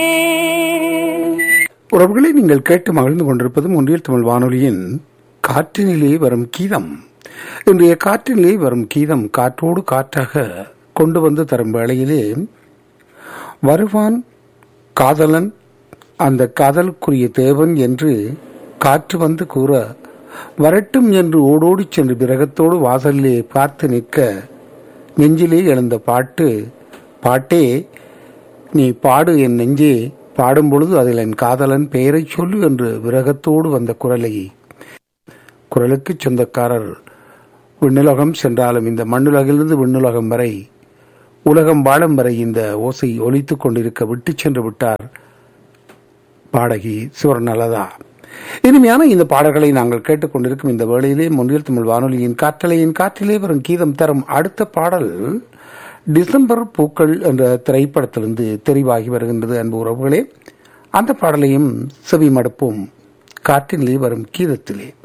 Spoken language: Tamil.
உறவுகளை நீங்கள் கேட்டு மகிழ்ந்து கொண்டிருப்பது ஒன்றியல் தமிழ் வானொலியின் காற்றினிலே வரும் கீதம் இன்றைய காற்றினிலே வரும் கீதம் காற்றோடு காற்றாக கொண்டு வந்து தரும் வேளையிலே வருவான் காதலன் அந்த காதலுக்குரிய தேவன் என்று காற்று வந்து கூற வரட்டும் என்று ஓடோடிச் சென்று விரகத்தோடு வாசலிலே பார்த்து நிற்க நெஞ்சிலே எழுந்த பாட்டு பாட்டே நீ பாடு என் நெஞ்சே பாடும் பொழுது அதில் என் காதலன் பெயரைச் சொல்லு என்று விரகத்தோடு வந்த குரலை குரலுக்கு சொந்தக்காரர் விண்ணுலகம் சென்றாலும் இந்த மண்ணுலகிலிருந்து விண்ணுலகம் வரை உலகம் வாழும் வரை இந்த ஓசை ஒலித்துக் கொண்டிருக்க விட்டுச் சென்று விட்டார் பாடகி சுவர்ணலதா இனிமையான இந்த பாடல்களை நாங்கள் கேட்டுக்கொண்டிருக்கும் இந்த வேளையிலே முன்னில் தமிழ் வானொலியின் காற்றலையின் காற்றிலே வரும் கீதம் தரும் அடுத்த பாடல் டிசம்பர் பூக்கள் என்ற திரைப்படத்திலிருந்து தெரிவாகி வருகின்றது அன்பு உறவுகளே அந்த பாடலையும் செவி மடுப்போம் காற்றிலே வரும் கீதத்திலே